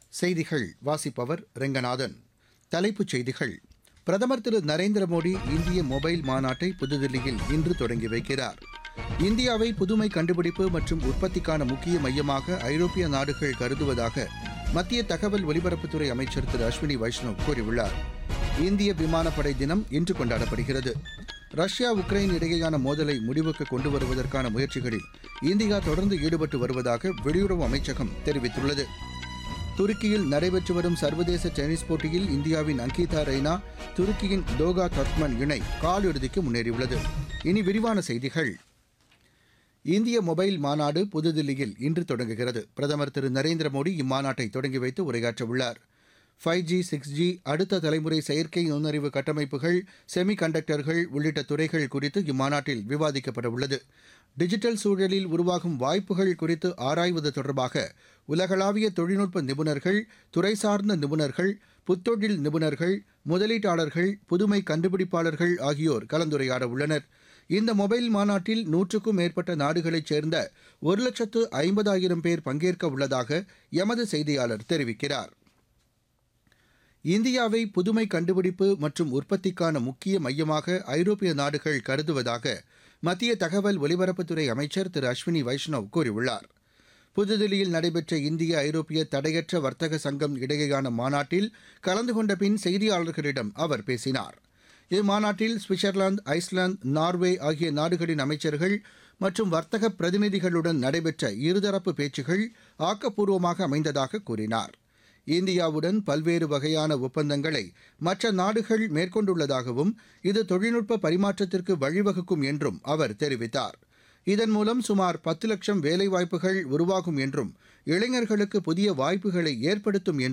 செய்திகள் வாசிப்பவர் ரெங்கநாதன் தலைப்புச் செய்திகள் பிரதமர் திரு நரேந்திர மோடி இந்திய மொபைல் மாநாட்டை புதுதில்லியில் இன்று தொடங்கி வைக்கிறார் இந்தியாவை புதுமை கண்டுபிடிப்பு மற்றும் உற்பத்திக்கான முக்கிய மையமாக ஐரோப்பிய நாடுகள் கருதுவதாக மத்திய தகவல் ஒலிபரப்புத்துறை அமைச்சர் திரு அஸ்வினி வைஷ்ணவ் கூறியுள்ளார் இந்திய விமானப்படை தினம் இன்று கொண்டாடப்படுகிறது ரஷ்யா உக்ரைன் இடையேயான மோதலை முடிவுக்கு கொண்டு வருவதற்கான முயற்சிகளில் இந்தியா தொடர்ந்து ஈடுபட்டு வருவதாக வெளியுறவு அமைச்சகம் தெரிவித்துள்ளது துருக்கியில் நடைபெற்று வரும் சர்வதேச டென்னிஸ் போட்டியில் இந்தியாவின் அங்கிதா ரெய்னா துருக்கியின் தோகா தத்மன் இணை காலிறுதிக்கு முன்னேறியுள்ளது இனி விரிவான செய்திகள் இந்திய மொபைல் மாநாடு புதுதில்லியில் இன்று தொடங்குகிறது பிரதமர் திரு நரேந்திர மோடி இம்மாநாட்டை தொடங்கி வைத்து உரையாற்றவுள்ளார் ஃபைவ் ஜி சிக்ஸ் ஜி அடுத்த தலைமுறை செயற்கை நுண்ணறிவு கட்டமைப்புகள் செமி கண்டக்டர்கள் உள்ளிட்ட துறைகள் குறித்து இம்மாநாட்டில் விவாதிக்கப்பட உள்ளது டிஜிட்டல் சூழலில் உருவாகும் வாய்ப்புகள் குறித்து ஆராய்வது தொடர்பாக உலகளாவிய தொழில்நுட்ப நிபுணர்கள் துறை சார்ந்த நிபுணர்கள் புத்தொழில் நிபுணர்கள் முதலீட்டாளர்கள் புதுமை கண்டுபிடிப்பாளர்கள் ஆகியோர் கலந்துரையாட உள்ளனர் இந்த மொபைல் மாநாட்டில் நூற்றுக்கும் மேற்பட்ட நாடுகளைச் சேர்ந்த ஒரு லட்சத்து ஐம்பதாயிரம் பேர் பங்கேற்க உள்ளதாக எமது செய்தியாளர் தெரிவிக்கிறார் இந்தியாவை புதுமை கண்டுபிடிப்பு மற்றும் உற்பத்திக்கான முக்கிய மையமாக ஐரோப்பிய நாடுகள் கருதுவதாக மத்திய தகவல் ஒலிபரப்புத்துறை அமைச்சர் திரு அஸ்வினி வைஷ்ணவ் கூறியுள்ளார் புதுதில்லியில் நடைபெற்ற இந்திய ஐரோப்பிய தடையற்ற வர்த்தக சங்கம் இடையேயான மாநாட்டில் கலந்து கொண்ட பின் செய்தியாளர்களிடம் அவர் பேசினார் இம்மாநாட்டில் சுவிட்சர்லாந்து ஐஸ்லாந்து நார்வே ஆகிய நாடுகளின் அமைச்சர்கள் மற்றும் வர்த்தக பிரதிநிதிகளுடன் நடைபெற்ற இருதரப்பு பேச்சுகள் ஆக்கப்பூர்வமாக அமைந்ததாக கூறினார் இந்தியாவுடன் பல்வேறு வகையான ஒப்பந்தங்களை மற்ற நாடுகள் மேற்கொண்டுள்ளதாகவும் இது தொழில்நுட்ப பரிமாற்றத்திற்கு வழிவகுக்கும் என்றும் அவர் தெரிவித்தார் இதன் மூலம் சுமார் பத்து லட்சம் வேலைவாய்ப்புகள் உருவாகும் என்றும் இளைஞர்களுக்கு புதிய வாய்ப்புகளை ஏற்படுத்தும் என்றும்